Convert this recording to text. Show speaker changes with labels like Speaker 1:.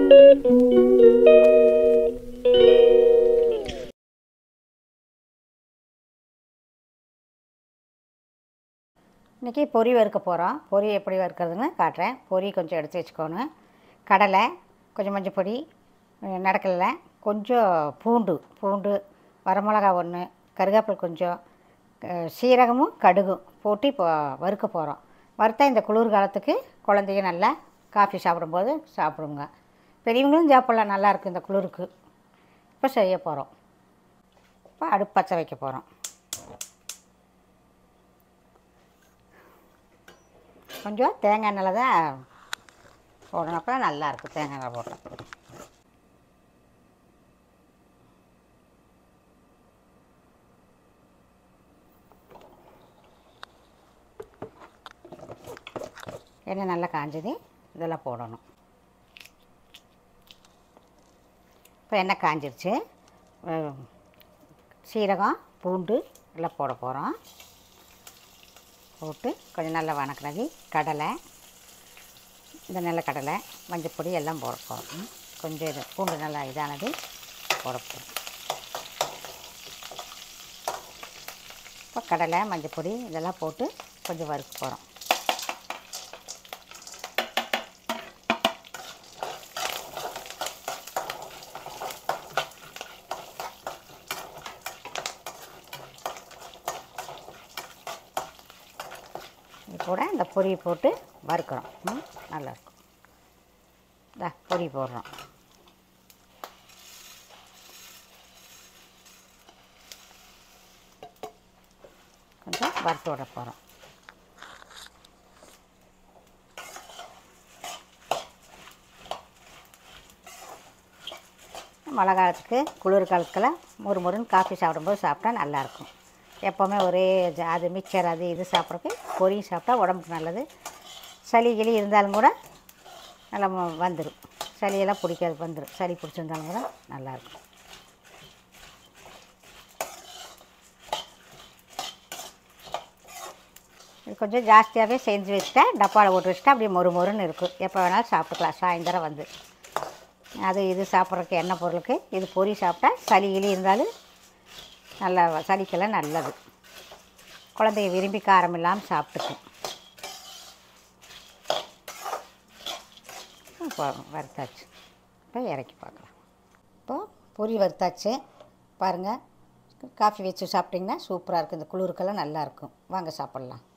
Speaker 1: இன்றைக்கி பொரி வறுக்க போகிறோம் பொரி எப்படி வறுக்கிறதுன்னு காட்டுறேன் பொரி கொஞ்சம் எடுத்து வச்சுக்கோணும் கடலை கொஞ்சம் மஞ்சள் பொடி நடக்கலை கொஞ்சம் பூண்டு பூண்டு வரமிளகா ஒன்று கருவேப்பிலை கொஞ்சம் அஹ், சீரகமும் கடுகும் போட்டு இப்போ வறுக்க போகிறோம் வறுத்தா இந்த குளிர் காலத்துக்கு குழந்தைங்க நல்லா காஃபி சாப்பிடும்போது சாப்பிடுங்க பெரியவங்களும் சாப்பிட்லாம் நல்லாயிருக்கு இந்த குளிருக்கு இப்போ செய்ய போகிறோம் இப்போ அடுப்பு பற்ற வைக்க போகிறோம் கொஞ்சம் தேங்காய் எண்ணெயில் தான் போடணும் அப்போ நல்லாயிருக்கும் தேங்காய் எண்ணெய் போட்டோம் எண்ணெய் நல்லா காஞ்சது இதெல்லாம் போடணும் இப்போ எண்ணெய் காஞ்சிருச்சு அஹ், சீரகம் பூண்டு எல்லாம் போட போகிறோம் போட்டு கொஞ்சம் நல்லா வணக்கினது கடலை இந்த நல்ல கடலை மஞ்சள் பொடி எல்லாம் போட போகிறோம் கொஞ்சம் இது பூண்டு நல்லா இதானது போட போகிறோம் இப்போ கடலை மஞ்சள் பொடி இதெல்லாம் போட்டு கொஞ்சம் வறுக்க போகிறோம் இது கூட இந்த பொரியை போட்டு வறுக்கிறோம் ம், நல்லா இருக்கும் இந்த பொரி போடுறோம் கொஞ்சம் வறுத்து விட போகிறோம் மழை காலத்துக்கு குளிர் காலத்தில் மொறு மொறுன்னு காஃபி சாப்பிடும்போது சாப்பிட்டா நல்லாயிருக்கும் எப்போவுமே ஒரே ஜ- அது மிக்சர் அது இது சாப்பிட்றதுக்கு பொரி சாப்பிட்டா உடம்புக்கு நல்லது சளி கிளி இருந்தாலும் கூட நல்லா ம- வந்துடும் சளியெல்லாம் பிடிக்காது வந்துடும் சளி பிடிச்சிருந்தாலும் கூட நல்லாயிருக்கும் இது கொஞ்சம் ஜாஸ்தியாகவே செஞ்சு வச்சுட்டா டப்பாவில் போட்டு வச்சுட்டா அப்படியே மொறு மொறுன்னு இருக்கும் எப்போ வேணாலும் சாப்பிட்டுக்கலாம் சாயந்தரம் வந்து அது இது சாப்பிட்றதுக்கு எண்ணெய் பொருளுக்கு இது பொரி சாப்பிட்டா சளி கிளி இருந்தாலும் நல்லா சளிக்கெல்லாம் நல்லது குழந்தைங்க விரும்பி காரம் இல்லாமல் சாப்பிட்டுக்கும் இப்போ வறுத்தாச்சு இப்போ இறக்கி பார்க்கலாம் இப்போ பொரி வறுத்தாச்சு பாருங்கள் காஃபி வச்சு சாப்பிட்டிங்கன்னா சூப்பராக இருக்கும் இந்த குளிருக்கெல்லாம் நல்லாயிருக்கும் வாங்க சாப்பிட்லாம்